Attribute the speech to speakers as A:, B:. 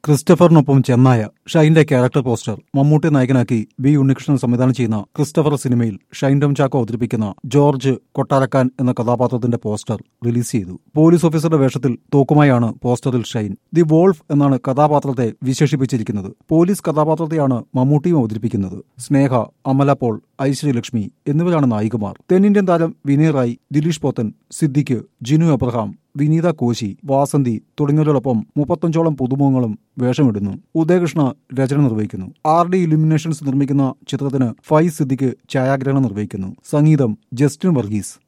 A: ക്രിസ്റ്റഫറിനൊപ്പം ചെന്നായ ഷൈന്റെ character poster Mammootty നായകനാക്കി B Unnikrishnan സംവിധാനം ചെയ്യുന്ന ക്രിസ്റ്റഫർ സിനിമയിൽ ഷൈൻ ടോം ചാക്കോ അവതരിപ്പിക്കുന്ന ജോർജ് കൊട്ടാരക്കാൻ എന്ന കഥാപാത്രത്തിന്റെ പോസ്റ്റർ റിലീസ് ചെയ്തു പോലീസ് ഓഫീസറുടെ വേഷത്തിൽ തോക്കുമായാണ് പോസ്റ്ററിൽ ഷൈൻ ദി വോൾഫ് എന്നാണ് കഥാപാത്രത്തെ വിശേഷിപ്പിച്ചിരിക്കുന്നത് പോലീസ് കഥാപാത്രത്തെയാണ് മമ്മൂട്ടിയും അവതരിപ്പിക്കുന്നത് സ്നേഹ അമല പോൾ ഐശ്വര്യ ലക്ഷ്മി എന്നിവരാണ് നായികമാർ തെന്നിന്ത്യൻ താരം വിനയ് റായ് ദിലീഷ് പോത്തൻ സിദ്ദിഖ് ജിനു അബ്രഹാം വിനീത കോശി വാസന്തി തുടങ്ങിയവരോടൊപ്പം മുപ്പത്തഞ്ചോളം പുതുമുഖങ്ങളും വേഷമിടുന്നു ഉദയകൃഷ്ണ രചന നിർവഹിക്കുന്നു ആർ ഡി ഇലുമിനേഷൻസ് നിർമ്മിക്കുന്ന ചിത്രത്തിന് ഫൈ സിദ്ദിഖ് ഛായാഗ്രഹണം നിർവഹിക്കുന്നു സംഗീതം ജസ്റ്റിൻ വർഗീസ്